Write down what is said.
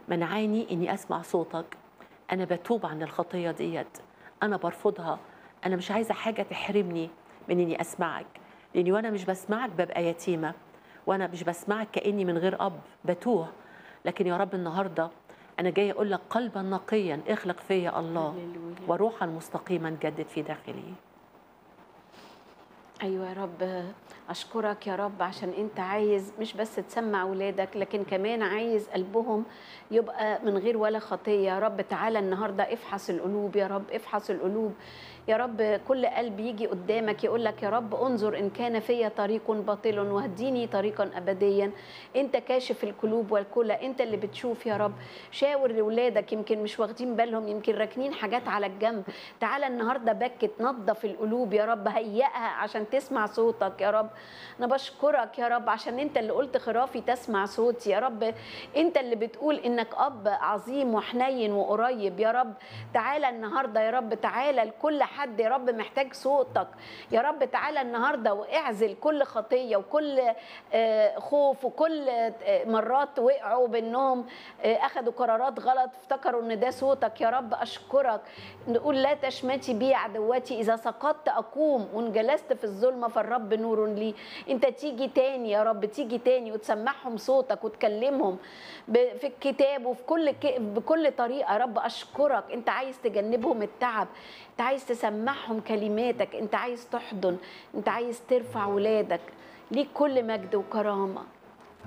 منعاني اني اسمع صوتك انا بتوب عن الخطيه ديت انا برفضها انا مش عايزه حاجه تحرمني من اني اسمعك لاني وانا مش بسمعك ببقى يتيمه وانا مش بسمعك كاني من غير اب بتوه لكن يا رب النهارده انا جاي اقول لك قلبا نقيا اخلق فيا الله هللويا. وروحا مستقيما جدد في داخلي ايوه يا رب اشكرك يا رب عشان انت عايز مش بس تسمع اولادك لكن كمان عايز قلبهم يبقى من غير ولا خطيه يا رب تعالى النهارده افحص القلوب يا رب افحص القلوب يا رب كل قلب يجي قدامك يقول لك يا رب انظر ان كان في طريق باطل واهديني طريقا ابديا انت كاشف القلوب والكلى انت اللي بتشوف يا رب شاور لاولادك يمكن مش واخدين بالهم يمكن راكنين حاجات على الجنب تعالى النهارده بكت نظف القلوب يا رب هيئها عشان تسمع صوتك يا رب انا بشكرك يا رب عشان انت اللي قلت خرافي تسمع صوتي يا رب انت اللي بتقول انك اب عظيم وحنين وقريب يا رب تعالى النهارده يا رب تعالى لكل حد يا رب محتاج صوتك يا رب تعالى النهارده واعزل كل خطيه وكل آه، خوف وكل آه، مرات وقعوا بانهم آه، اخذوا قرارات غلط افتكروا ان ده صوتك يا رب اشكرك نقول لا تشمتي بي عدواتي اذا سقطت اقوم وان جلست في الظلمه فالرب نور لي انت تيجي تاني يا رب تيجي تاني وتسمعهم صوتك وتكلمهم ب- في الكتاب وفي كل ك... بكل طريقه يا رب اشكرك انت عايز تجنبهم التعب انت عايز تسمعهم كلماتك انت عايز تحضن انت عايز ترفع ولادك ليك كل مجد وكرامه